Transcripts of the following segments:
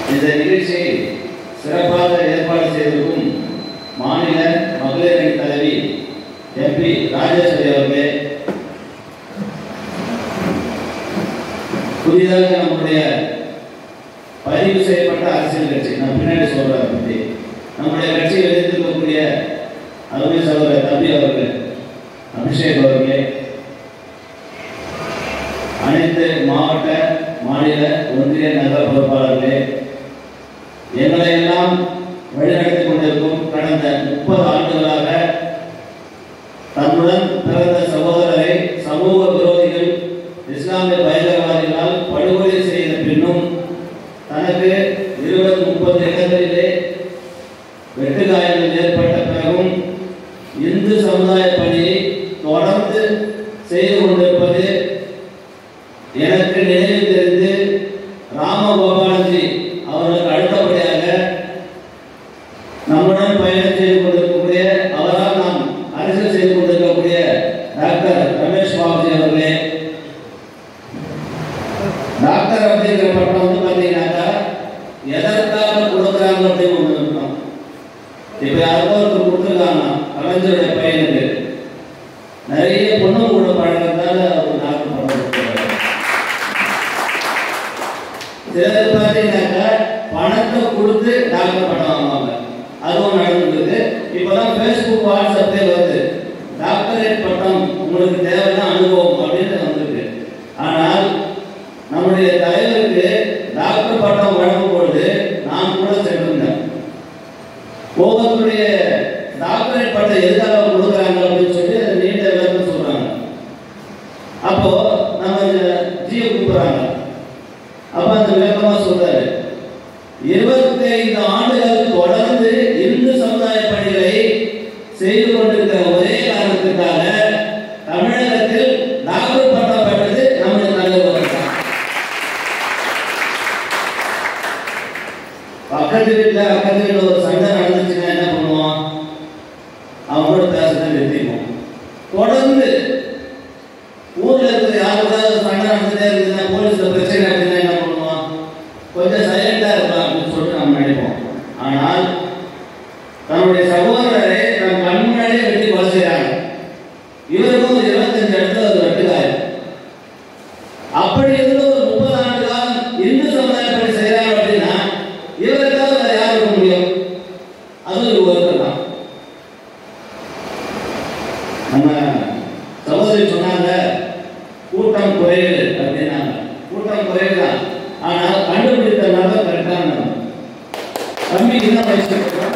இந்த நிகழ்ச்சியை சிறப்பாக ஏற்பாடு செய்திருக்கும் மாநில மகளிர் அணி தலைவி எம்பி ராஜேஸ்வரி அவர்களே புதிதாக நம்முடைய பதிவு செய்யப்பட்ட அரசியல் கட்சி நான் பின்னாடி சொல்றேன் அதை பத்தி நம்முடைய கட்சியில் எதிர்த்திருக்கக்கூடிய அருமை சகோதரர் தம்பி அவர்கள் அபிஷேக் அவர்களே அனைத்து மாவட்ட மாநில ஒன்றிய நகர பொறுப்பாளர்களே எங்களை எல்லாம் வழிநடத்திக் கொண்டிருக்கும் கடந்த முப்பது ஆண்டுகளாக தன்னுடன் பிறந்த சகோதரரை சமூக விரோதிகள் இஸ்லாமிய பயங்கரவாதிகளால் படுகொலை செய்த பின்னும் தனக்கு இருபது முப்பது இடங்களிலே வெட்டுகாயங்கள் ஏற்பட்ட பிறகும் இந்து சமுதாய பணியை தொடர்ந்து செய்து கொண்டிருப்பது எனக்கு நினைவில் தெரிந்து ராமகோபாலஜி அவர்களுக்கு அடுத்தபடியாக நம்முடன் பயணம் செய்து கொண்டிருக்கக்கூடிய அவரால் நாம் அரசியல் செய்து கொண்டிருக்கக்கூடிய டாக்டர் ரமேஷ் பாபுஜி அவர்களே டாக்டர் அப்படிங்கிற பட்டம் வந்து பார்த்தீங்கன்னாக்கா எதற்காக கொடுக்குறாங்க அப்படின்னு ஒன்று இருக்கணும் இப்போ யாருக்கோ ஒருத்தர் கொடுத்துருக்காங்க கலைஞருடைய பையனுக்கு நிறைய பொண்ணு கூட பழகிறதால அவர் டாக்டர் பட்டம் கொடுக்குறாரு சிலர் பார்த்தீங்கன்னாக்கா பணத்தை கொடுத்து டாக்டர் பட்டம் வாங்குவாங்க அதுவும் நடந்துருக்கு இப்போதான் ஃபேஸ்புக் வாட்ஸ்அப்லேயே வருது டாக்டரேட் பட்டம் உங்களுக்கு தேவையான அனுபவம் அப்படின்னு வந்திருக்கு ஆனால் நம்முடைய தலைவருக்கு டாக்டர் பட்டம் வழங்கும் பொழுது நான் கூட சென்றிருந்தேன் ஒவ்வொருத்தருடைய டாக்டரேட் பட்டம் எதுக்காக கொடுக்குறாங்க அப்படின்னு சொல்லி அதை நீண்ட விளக்கம் சொல்றாங்க அப்போ நம்ம ஜியோ கூப்பிடுறாங்க அப்ப அந்த விளக்கமா சொல்றாரு இருபத்தி ஐந்து ஆண்டுகள் தொடர்ந்து இந்து சமுதாய பணிகளை செய்து கொண்டிருக்கிற ஒரே காரணத்துக்காக தமிழகத்தில் டாக்டர் பட்டம் பெற்றது நம்முடைய தலைவர் தான் பக்கத்து வீட்டுல அக்கத்து வீட்டுல ஒரு சண்டை நடந்துச்சுன்னா என்ன பண்ணுவோம் அவங்களோட பேசுறதை நிறுத்திப்போம் தொடர்ந்து ஊர்ல இருக்கிற யாருக்காவது சண்டை நடந்துட்டே இருக்குதுன்னா போலீஸ்ல பிரச்சனை அப்படின்னா என்ன பண்ணுவோம் கொஞ்சம் சைலண்டா இருக்கலாம் அப்படின்னு சொல்லிட்டு நம்ம நினைப்போம் ஆனால் தன்னுடைய சகோதரரை தன் கண் முன்னாடியே வெட்டி கொலை செய்றாங்க இவருக்கும் இருபத்தஞ்சு இடத்துல ஒரு வெட்டுக்காரு அப்படி இருந்து ஒரு முப்பது ஆண்டு காலம் இந்து சமுதாய பணி செய்யறாங்க அப்படின்னா இவருக்காக வேற யார் இருக்க முடியும் அதுவும் இவர் ஒருத்தர் தான் நம்ம சகோதரி சொன்னாங்க கூட்டம் குறைவு அப்படின்னாங்க கூட்டம் குறைவு தான் ஆனால் கண்டுபிடித்த நபர் கரெக்டான தம்பி என்ன வயசு இருக்கும்?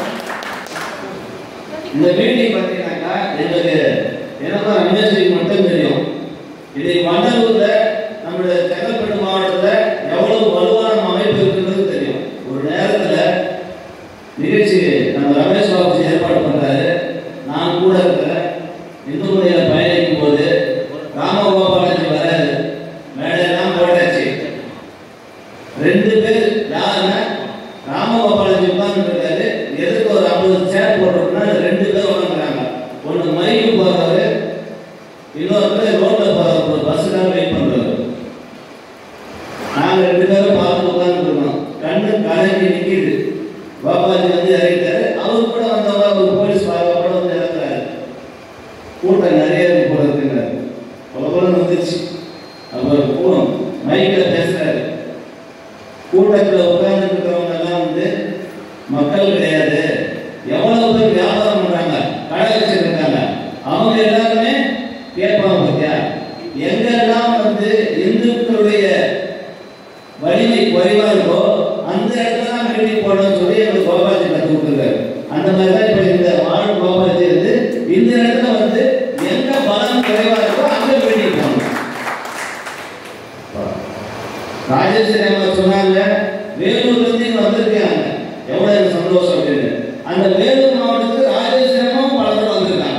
இந்த மீட்டிங் பார்த்தீங்கன்னாக்கா எங்களுக்கு எனக்கும் ரமேஷ்க்கு மட்டும் தெரியும் இதை வண்டலூர்ல நம்மளுடைய செங்கல்பட்டு மாவட்டத்துல எவ்வளவு வலுவான அமைப்பு இருக்குன்றது தெரியும் ஒரு நேரத்துல நிகழ்ச்சி நம்ம ரமேஷ் பாபுஜி ஏற்பாடு பண்றாரு நான் கூட இருக்கிறேன் இந்து முறையில பயணிக்கும் போது ராமகோபாலஜி வராது மேடையெல்லாம் போட்டாச்சு ரெண்டு பேர் யாருன்னா ராமகோபாலஜி உட்கார்ந்து இருக்காரு எதுக்கு ஒரு ஐம்பது சேர் போட்டிருக்கோம்னா ரெண்டு பேர் உட்காந்துறாங்க ஒன்று மைக்கு போறவர் இன்னொருத்தர் ரோட்ல போறவர் ஒரு பஸ்ஸுக்காக வெயிட் பண்றவர் நாங்க ரெண்டு பேரும் பார்த்து உட்கார்ந்து இருக்கோம் கண்ணு கலங்கி நிக்குது பாபாஜி வந்து இறங்கிட்டாரு அவர் கூட வந்தவர் ஒரு போலீஸ் பாதுகாப்போட வந்து இறங்குறாரு கூட்டம் நிறைய இருக்கு போல இருக்குங்க பலபலம் வந்துருச்சு அவர் போனோம் மைக்கில் பேசுறாரு கூட்டத்தில் உட்கார்ந்து இருக்கிறவங்க எல்லாம் வந்து மக்கள் கிடையாது எவ்வளவு பேர் வியாபாரம் பண்றாங்க கடை வச்சிருக்காங்க அவங்க எல்லாருமே கேட்பாங்க பத்தியா எங்கெல்லாம் வந்து இந்துக்களுடைய வலிமை குறைவா இருக்கோ அந்த இடத்துல தான் மீட்டிங் போடணும்னு சொல்லி எங்களுக்கு கோபாலஜி கற்றுக் கொடுத்துருக்காரு அந்த மாதிரி தான் இப்போ இந்த வாழும் கோபாலஜி வந்து இந்த இடத்துல வந்து எங்க பலம் குறைவா இருக்கோ அங்க மீட்டிங் போடணும் ராஜேஸ்வரி அம்மா சொன்னாங்க வேலூர்ல இருந்து இங்க வந்திருக்காங்க எவ்வளவு எனக்கு சந்தோஷம் அப்படின்னு அந்த வேலூர் மாவட்டத்துக்கு ராஜேஸ்வரி அம்மாவும் பல தடவை வந்திருக்காங்க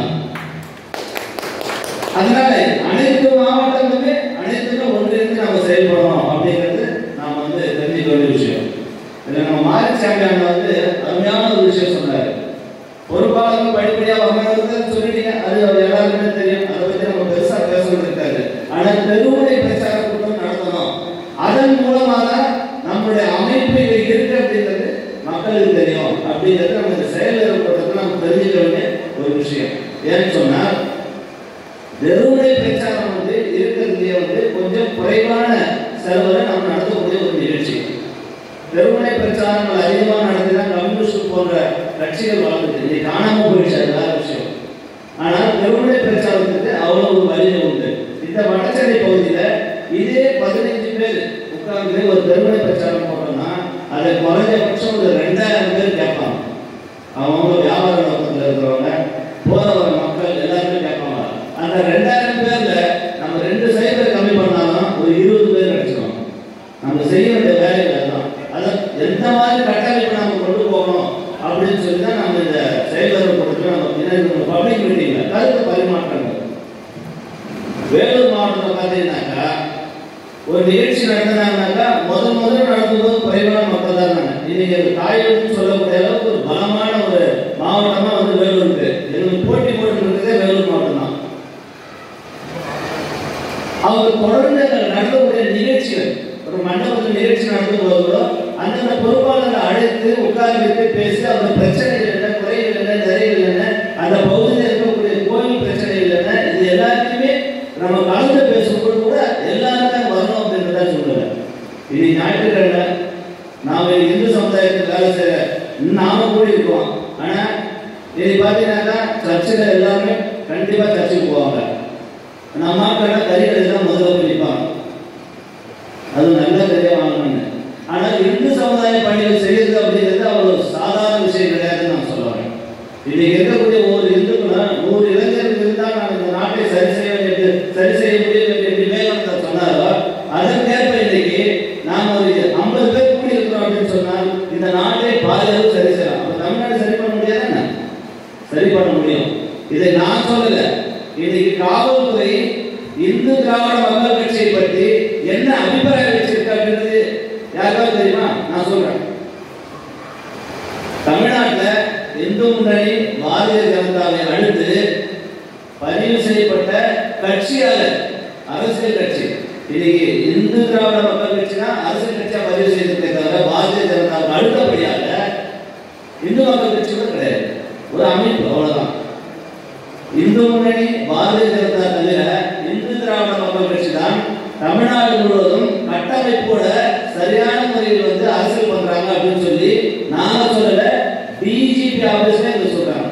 அதனால அனைத்து மாவட்டங்களுமே அனைத்துமே ஒன்றிணைந்து நம்ம செயல்படணும் அப்படிங்கிறது நாம வந்து தெரிஞ்சுக்க வேண்டிய விஷயம் இதுல நம்ம மாரி சாமியான் வந்து அருமையான ஒரு விஷயம் சொன்னாரு பொறுப்பாளர்கள் படிப்படியா வந்தாங்க சொல்லிட்டீங்க அது அவர் எல்லாருக்குமே தெரியும் அதை பத்தி நம்ம பெருசா பேசுறது இருக்காது ஆனா தெருவுடை பிரச்சார கூட்டம் நடத்தணும் அதன் மூலமாக நம்முடைய அமைப்பு இருக்கிற அப்படிங்கிறது நம்ம இந்த செயல் ஏற்படுறது நம்ம தெரிஞ்சுக்க வேண்டிய ஒரு விஷயம் ஏன்னு சொன்னால் வெறுமனை பிரச்சாரம் வந்து இருக்கிறதுலேயே வந்து கொஞ்சம் குறைவான செலவில் நம்ம நடத்தக்கூடிய ஒரு நிகழ்ச்சி வெறுமனை பிரச்சாரங்கள் அதிகமாக நடத்தினா கம்யூனிஸ்ட் போன்ற கட்சிகள் வளர்ந்துட்டு இன்னைக்கு காணாம போயிடுச்சு அது வேற விஷயம் ஆனால் வெறுமனை பிரச்சாரத்துக்கு அவ்வளவு ஒரு வலிமை உண்டு இந்த வடசென்னை பகுதியில் இதே பதினைஞ்சு பேர் உட்கார்ந்து ஒரு வெறுமனை பிரச்சாரம் போட்டோம்னா அதை குறைஞ்சபட்சம் ஒரு ரெண்டாயிரம் பேர் கேட்பாங்க அவங்க வியாபார நோக்கத்தில் இருக்கிறவங்க போற வர மக்கள் எல்லாருமே கேட்பாங்க அந்த ரெண்டாயிரம் பேர்ல நம்ம ரெண்டு சைபர் கம்மி பண்ணாலும் ஒரு இருபது பேர் கிடைச்சிடும் நம்ம செய்ய வேண்டிய வேலைகள் அதான் அதான் எந்த மாதிரி கட்டமைப்பு நம்ம கொண்டு போகணும் அப்படின்னு சொல்லி தான் நம்ம இந்த சைபர் கொடுத்து நம்ம பின்னாடி பப்ளிக் மீட்டிங்ல கருத்து பரிமாற்றங்கள் வேலூர் மாவட்டத்தில் பார்த்தீங்கன்னாக்கா ஒரு நிகழ்ச்சி நடத்தினாங்கனாக்கா முதல் முதல்ல நடத்தும்போது குறைவான மக்கள் தான் இருந்தாங்க இன்னைக்கு அது தாயகம்னு சொல்லக்கூடிய அளவுக்கு ஒரு பலமான ஒரு மாவட்டமா வந்து வேலூர் இருக்கு எங்களுக்கு போட்டி போட்டு இருக்கிறதே வேலூர் மாவட்டம் தான் அவங்க தொடர்ந்து அங்க நடத்தக்கூடிய நிகழ்ச்சிகள் ஒரு மண்டபத்தில் நிகழ்ச்சி நடத்தும் போது கூட அந்தந்த பொறுப்பாளர்களை அழைத்து உட்கார வைத்து பேசி அவங்க பிரச்சனைகள் என்ன குறைகள் என்ன நிறைகள் என்ன அந்த பகுதியில் இருக்கக்கூடிய கோயில் பிரச்சனைகள் என்ன இது எல்லாத்தையுமே நம்ம கலந்து பேசும்போது கூட எல்லாருமே வரணும் அப்படின்றத சொல்லுவேன் இது ஞாயிற்றுக்கிழமை நாம இந்து சமுதாயத்தில் வேலை செய்யற நாம கூட இருக்கோம் ஆனா இது பார்த்தீங்கன்னாக்கா சர்ச்சில் எல்லாருமே கண்டிப்பா சர்ச்சுக்கு போவாங்க நம்ம ஆட்கள் கறிகள் தான் முதல்ல போய் நிற்பாங்க அது நல்ல கறியை வாங்கணும்னு ஆனால் இந்து சமுதாய பணிகள் செய்யறது அப்படிங்கிறது அவ்வளவு சாதாரண விஷயம் கிடையாதுன்னு நான் சொல்லுவேன் இன்னைக்கு இருக்கக்கூடிய ஒரு இந்துக்களும் நூறு இளைஞர்கள் இருந்தால் நான் இந்த நாட்டை சரி செய்ய வேண்டியது சரி செய்ய முடியும் என்று விவேகானந்தர் சொன்னாரோ அதற்கேற்ப இன்னைக்கு நாம் ஒரு ஐம்பது பேர் கூடி இருக்கிறோம் அப்படின்னு சொன்னால் இந்த நாட்டை பாதி அளவு சரி செய்யலாம் அப்ப தமிழ்நாடு சரி பண்ண முடியாது என்ன சரி பண்ண முடியும் இதை நான் சொல்லல இன்னைக்கு காவல்துறை இந்து திராவிட மக்கள் கட்சியை பற்றி என்ன அபிப்பிராயம் வச்சிருக்கு அப்படின்றது யாருக்காவது தெரியுமா நான் சொல்றேன் தமிழ்நாட்டுல இந்து முன்னணி பாரதிய ஜனதாவை அடுத்து பதிவு செய்யப்பட்ட கட்சியாளர் அரசியல் கட்சி இன்னைக்கு இந்து திராவிட மக்கள் கட்சினா அரசியல் கட்சியா பதிவு செய்திருக்கே தவிர பாரதிய ஜனதாவுக்கு அடுத்தபடியாக இந்து மக்கள் கட்சி கூட கிடையாது ஒரு அமைப்பு அவ்வளவுதான் இந்து முன்னணி பாரதிய ஜனதா தவிர இந்து திராவிட மக்கள் கட்சி தான் தமிழ்நாடு முழுவதும் கட்டமைப்போட சரியான முறையில் வந்து அரசியல் பண்றாங்க அப்படின்னு சொல்லி நாங்க சொல்லல டிஜிபி ஆபீஸ்ல இங்க சொல்றாங்க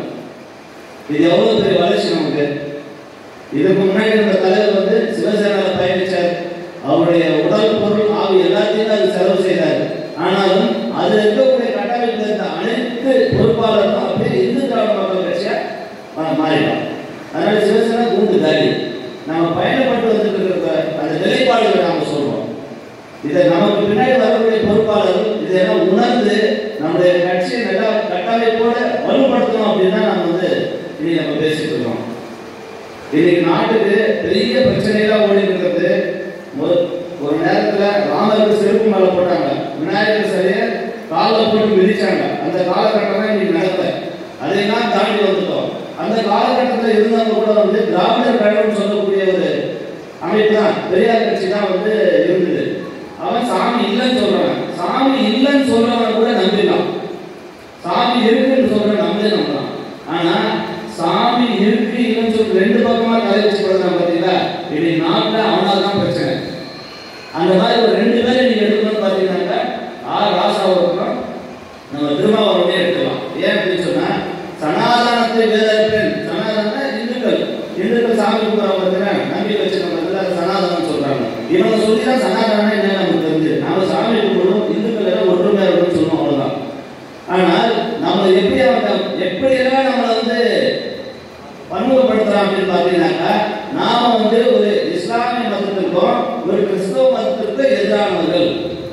இது எவ்வளவு பெரிய வளர்ச்சி நமக்கு இதுக்கு முன்னாடி இந்த தலைவர் வந்து சிவசேனால பயணிச்சார் அவருடைய உடல் பொருள் ஆவி எல்லாத்தையும் அது செலவு செய்தார் ஆனாலும் அது இருக்கக்கூடிய கட்டமைப்பில் இருந்த அனைத்து பொறுப்பாளரும் அப்படியே இந்து திராவிட மக்கள் கட்சியா மா- மாறிடும் அதனால சிவசேனா கூண்டு காலி நம்ம பயணப்பட்டு வந்துட்டு இருக்கிற அந்த நிலைப்பாடுகளை நாம சொல்றோம் இதை நமக்கு பின்னாடி வரக்கூடிய பொறுப்பாளர்கள் இதெல்லாம் உணர்ந்து நம்முடைய கட்சியை நல்லா கட்டமைப்போட வலுப்படுத்தணும் அப்படின்னு தான் நம்ம வந்து இன்னைக்கு நம்ம பேசிட்டு இருக்கோம் இன்னைக்கு நாட்டுக்கு பெரிய பிரச்சனைலாம் ஓடி இருக்கிறது ஒரு ஒரு நேரத்துல ராமருக்கு செருப்பு மேல போட்டாங்க விநாயகர் சிலைய காலில் போட்டு மிதிச்சாங்க அந்த காலகட்டம் தான் இன்னைக்கு நடக்கல அதையெல்லாம் தாண்டி வந்துட்டோம் அந்த காலகட்டத்தில் இருந்தவங்க கூட வந்து திராவிடர் கழகம் சொல்லக்கூடிய ஒரு அமைப்பு தான் பெரியார் கட்சி தான் வந்து இருந்தது அவன் சாமி இல்லைன்னு சொல்றான் சாமி இல்லைன்னு சொல்றவன் கூட நம்பிடலாம் சாமி இருக்குன்னு சொல்ற நம்மளே நம்பலாம் ஆனா சாமி இருக்கு இல்லைன்னு சொல்லி ரெண்டு பக்கமா தலை வச்சு கொடுத்தாங்க பாத்தீங்களா இன்னைக்கு நாட்டுல அவனால தான் பிரச்சனை அந்த மாதிரி ஒரு ரெண்டு பேரை நீங்க எடுக்கணும்னு பாத்தீங்கன்னாக்கா ஆர் ராசாவும் இருக்கணும் நம்ம திருமாவளவனே எடுக்கலாம் ஏன் அப்படின்னு சொன்னா சனாதனத்தை வேதப்பெண் சனாதன இந்துக்கள் இந்துக்கள் சாமி கும்பிட்றவங்க பார்த்தீங்கன்னா நம்பிக்கை வச்சிருக்கவங்க அது சனாதனம் சொல்றாங்க இவங்க சொல்லி தான் சனாதனம் என்ன நமக்கு தெரிஞ்சு நாம சாமி கும்பிடுவோம் இந்துக்கள் எல்லாம் ஒற்றுமையா இருக்கும்னு சொல்லுவோம் அவ்வளவுதான் ஆனால் நம்ம எப்படி அவங்க எப்படி எல்லாம் நம்மளை வந்து பன்முகப்படுத்துறோம் அப்படின்னு பார்த்தீங்கன்னாக்கா நாம வந்து ஒரு இஸ்லாமிய மதத்திற்கும் ஒரு கிறிஸ்தவ மதத்திற்கும் எதிரானவர்கள்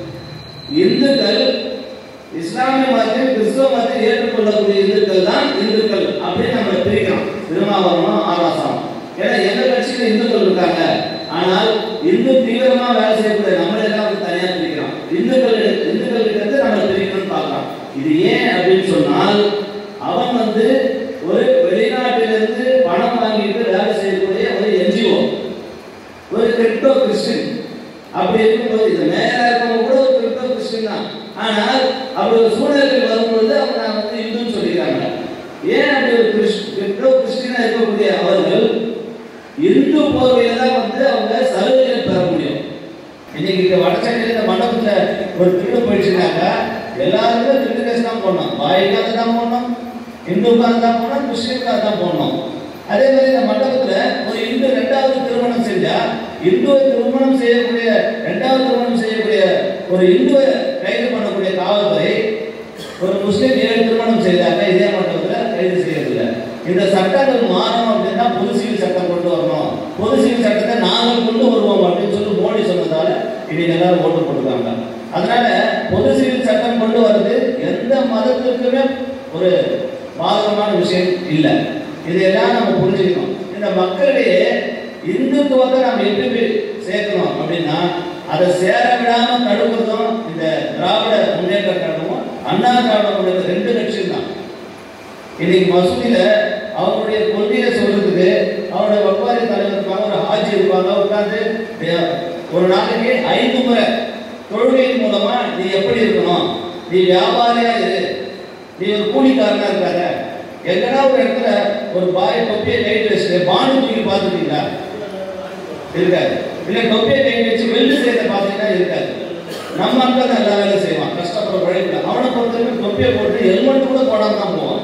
இந்துக்கள் இஸ்லாமிய மதத்தையும் கிறிஸ்தவ மதத்தை ஏற்றுக்கொள்ளக்கூடிய இந்துக்கள் தான் இந்துக்கள் அப்படின்னு நம்ம பிரிக்கிறோம் திருமாவளவனும் ஆபாசம் ஏன்னா எங்க கட்சியில இந்துக்கள் இருக்காங்க ஆனால் இந்து தீவிரமா வேலை செய்யக்கூடிய நம்மளை எல்லாம் வந்து தனியா பிரிக்கிறோம் இந்துக்கள் இந்துக்கள் கிட்ட இருந்து நம்ம பிரிக்கணும்னு பார்க்கலாம் இது ஏன் அப்படின்னு சொன்னால் அவன் வந்து ஒரு வெளிநாட்டிலிருந்து பணம் வாங்கிட்டு வேலை செய்யக்கூடிய ஒரு என்ஜிஓ ஒரு கிரிப்டோ கிறிஸ்டின் அப்படி இருக்கும்போது இது மேல இருக்கவங்க கூட ஒரு கிரிப்டோ கிறிஸ்டின் தான் ஆனால் அவன் அப்படி ஒரு சூழ்நிலைகள் வரும்பொழுது அவங்க வந்து இந்துன்னு சொல்லிக்கிறாங்க ஏன் அப்படி ஒரு கிறிஸ்- கிறிஸ்தவ கிறிஸ்டினா இருக்கக்கூடிய அவர்கள் இந்து போர்வையில தான் வந்து அவங்க சலுகைகள் பெற முடியும் இன்னைக்கு இங்க வடச்சென்னையில இந்த மண்டபத்துல ஒரு திருடு போயிடுச்சுனாக்கா எல்லாருமே திருடு கேஸ் தான் போடணும் பாய்க்காக தான் போடணும் இந்துக்காக தான் போடணும் கிறிஸ்டினுக்காக தான் போடணும் அதே மாதிரி இந்த மண்டபத்துல ஒரு இந்து ரெண்டாவது திருமணம் செஞ்சா இந்துவை திருமணம் செய்யக்கூடிய ரெண்டாவது திருமணம் செய்யக்கூடிய ஒரு இந்துவை கைது பண்ணக்கூடிய காவல்துறை ஒரு முஸ்லீம் ஏழு திருமணம் செய்தாங்க இதே மண்டபத்துல கைது செய்யறதில்ல இந்த சட்டங்கள் மாறணும் அப்படின்னா பொது சிவில் சட்டம் கொண்டு வரணும் பொது சிவில் சட்டத்தை நாங்கள் கொண்டு வருவோம் அப்படின்னு சொல்லி மோடி சொன்னதால இன்னைக்கு எல்லாரும் ஓட்டு போட்டுருக்காங்க அதனால பொது சிவில் சட்டம் கொண்டு வர்றது எந்த மதத்திற்குமே ஒரு பாதகமான விஷயம் இல்லை இதையெல்லாம் நம்ம புரிஞ்சுக்கணும் இந்த மக்களிடையே இந்துத்துவத்தை நம்ம எப்படி சேர்க்கணும் அப்படின்னா அதை சேர விடாம தடுக்கிறதும் இந்த திராவிட முன்னேற்ற கழகமும் அண்ணா திராவிட முன்னேற்ற ரெண்டு கட்சியும் தான் இன்னைக்கு மசூதியில அவங்களுடைய கொள்கையை சொல்றதுக்கு அவருடைய வப்பாரி தலைவர் இருப்பாங்க ஒரு ஆட்சி இருப்பாங்க உட்கார்ந்து அஹ், ஒரு நாளைக்கு ஐந்து முறை தொழுகையின் மூலமா நீ எப்படி இருக்கணும் நீ வியாபாரியா இரு நீ ஒரு கூலிக்காரனா இருக்காத எங்கன்னா ஒரு இடத்துல ஒரு பாய் தொப்பியை கைட்டு வச்சுட்டு பானு தூக்கி பார்த்துட்டீங்களா இருக்காது இல்ல தொப்பியை கை வச்சு வெள்ளு செய்யறத பார்த்தீங்கன்னா இருக்காது நம்ம அங்க தான் எல்லா வேலையும் செய்வான் கஷ்டப்படுற உழைப்புல அவனை பொறுத்தவரைக்கும் தொப்பியை போட்டு ஹெல்மெட் கூட போடாம தான் போவான்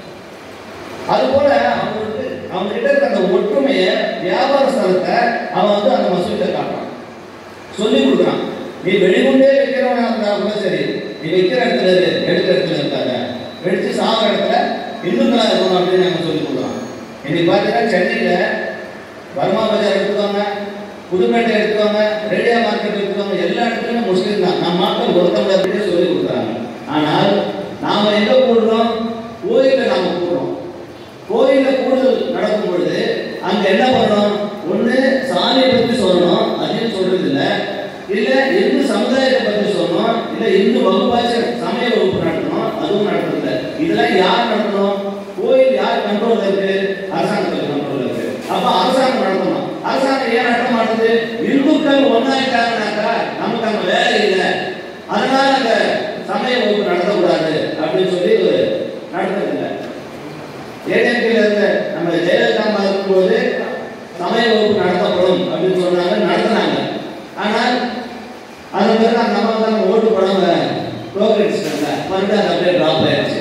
அது போல அவங்களுக்கு அவங்க கிட்ட இருக்க அந்த ஒற்றுமையை வியாபார ஸ்தலத்தை அவன் வந்து அந்த மசூதியை காட்டுறான் சொல்லி கொடுக்குறான் நீ வெளிக்கொண்டே வைக்கிறவனா இருந்தா கூட சரி நீ வைக்கிற இடத்துல இரு எடுக்கிற இடத்துல இருக்காத வெடிச்சு சாகிற இடத்துல இந்துக்களா இருக்கணும் அப்படின்னு நாங்கள் சொல்லி கொடுக்குறோம் இன்னைக்கு பார்த்தீங்கன்னா சென்னையில வர்மா பஜார் எடுத்துக்கோங்க புதுப்பேட்டை எடுத்துக்கோங்க ரேடியா மார்க்கெட் எடுத்துக்கோங்க எல்லா இடத்துலையுமே முஸ்லீம் தான் நம்ம மக்கள் ஒருத்தவங்க அப்படின்னு சொல்லி கொடுக்குறாங்க ஆனால் நாம எங்க கூடுறோம் கோயில நாம கூடுறோம் கோயில்ல கூடுதல் நடக்கும் பொழுது அங்க என்ன பண்ணணும் ஒண்ணு சாமியை பத்தி சொல்லணும் அதையும் சொல்றது இல்ல இல்ல இந்து சமுதாயத்தை பத்தி சொல்லணும் இல்ல இந்து வகுப்பாச்சு சமய வகுப்பு நடத்தணும் அதுவும் நடத்துறது இல்ல இதெல்லாம் யார் நடத்தணும் கோயில் யார் கண்ட்ரோல் இருக்கு அரசாங்கத்தில் கண்ட்ரோல் இருக்கு அப்ப அரசாங்கம் நடத்தணும் அரசாங்கம் ஏன் நடத்த மாட்டுது இந்துக்கள் ஒன்னாயிட்டாங்கனாக்கா நமக்கு அங்க வேலை இல்லை அதனால அந்த சமய வகுப்பு நடத்தக்கூடாது அப்படின்னு சொல்லி ஒரு நடத்துறது இல்லை ஏடிஎம்கேல இருந்த நம்ம ஜெயலலிதா அம்மா இருக்கும்போது சமய வகுப்பு நடத்தப்படும் அப்படின்னு சொன்னாங்க நடத்தினாங்க ஆனால் அதன் பிறகு அந்த அம்மா தான் நம்ம ஓட்டு போடாம புரோகிரடிச்சிட்டாங்க மறுபடியும் அது அப்படியே டிராப் ஆயிடுச்சு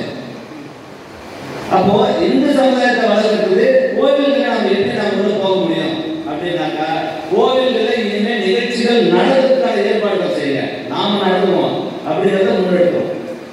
அப்போ இந்து சமுதாயத்தை வளர்க்கறது கோவில்களை நம்ம எப்படி நம்ம உள்ள போக முடியும் அப்படின்னாக்கா கோவில்களை இனிமே நிகழ்ச்சிகள் நடத்துறதுக்கான ஏற்பாடுகள் செய்யுங்க நாம நடத்துவோம் அப்படிங்கிறத முன்னெடுக்கிறோம்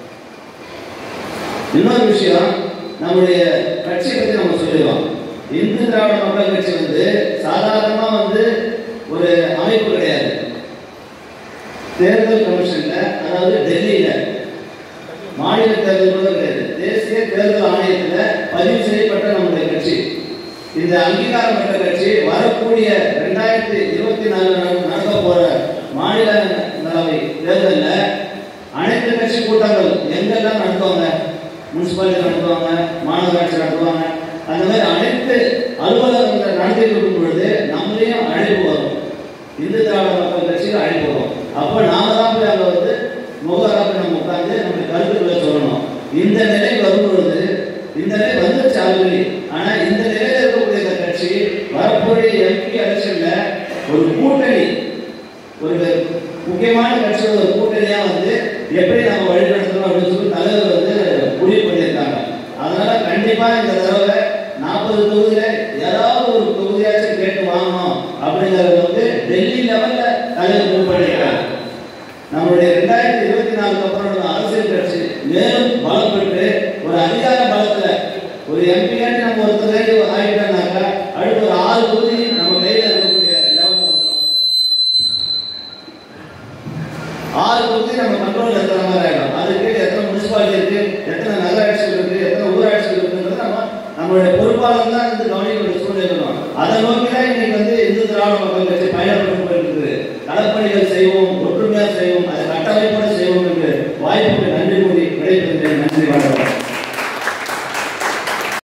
இன்னொரு விஷயம் நம்முடைய கட்சி பத்தி நம்ம சொல்லிடுவோம் இந்து திராவிட மக்கள் கட்சி வந்து சாதாரணமா வந்து ஒரு அமைப்பு கிடையாது தேர்தல் கமிஷன்ல அதாவது டெல்லியில மாநில தேர்தல் கூட கிடையாது தேசிய தேர்தல் ஆணையத்துல பதிவு செய்யப்பட்ட நம்முடைய கட்சி இந்த அங்கீகாரம் பெற்ற கட்சி வரக்கூடிய ரெண்டாயிரத்தி இருபத்தி நாலு நடக்க போற மாநில நிலவை தேர்தல்ல அனைத்து கட்சி கூட்டங்கள் எங்கெல்லாம் நடத்துவாங்க முனிசிபாலிட்டி நடத்துவாங்க மாநகராட்சி நடத்துவாங்க அந்த மாதிரி அனைத்து அலுவலகங்களை நடத்திட்டு இருக்கும் பொழுது நம்மளையும் அழைப்பு வரும் இந்து திராவிட மக்கள் கட்சிக்கு அழைப்பு வரும் அப்போ நாம தான் போய் அங்க வந்து முகவராக நம்ம உட்கார்ந்து நம்முடைய கருத்துக்களை சொல்லணும் இந்த நிலை வரும் பொழுது இந்த நிலை வந்துருச்சு ஆல்ரெடி ஆனா இந்த நிலையில இருக்கக்கூடிய இந்த கட்சி வரக்கூடிய எம்பி எலெக்ஷன்ல ஒரு கூட்டணி ஒரு முக்கியமான கட்சியோட ஒரு கூட்டணியா வந்து எப்படி நம்ம வழிநடத்தணும் அப்படின்னு சொல்லி தலைவர் வந்து முடிவு பண்ணியிருக்காங்க அதனால கண்டிப்பா இந்த தடவை நாற்பது தொகுதியில ஏதாவது ஒரு தொகுதியாச்சும் கேட்டு வாங்கணும் அப்படிங்கறது வந்து டெல்லி லெவல்ல தலைவர் முடிவு பண்ணியிருக்காங்க நம்மளுடைய ரெண்டாயிரத்தி இருபத்தி நாலுக்கு அப்புறம் நம்ம அரசியல் கட்சி மேலும் பலம் பெற்று ஒரு அதிகார பலத்துல ஒரு எம்பியாட்டி நம்ம ஒருத்தர் ஆகிட்டோம்னாக்கா அடுத்து ஒரு ஆறு தொகுதி நம்ம கையில இருக்கக்கூடிய லெவல் வந்துடும் ஆறு தொகுதி நம்ம கண்ட்ரோல் இருக்கிற மாதிரி ஆயிடும் அதுக்கு எத்தனை முனிசிபாலிட்டி இருக்கு எத்தனை நகராட்சிகள் இருக்கு எத்தனை ஊராட்சிகள் இருக்குன்றது நம்ம நம்மளுடைய பொறுப்பாளர் தான் வந்து கவனிக்க வேண்டிய சூழ்நிலை வரும் அதை நோக்கி தான் இன்னைக்கு வந்து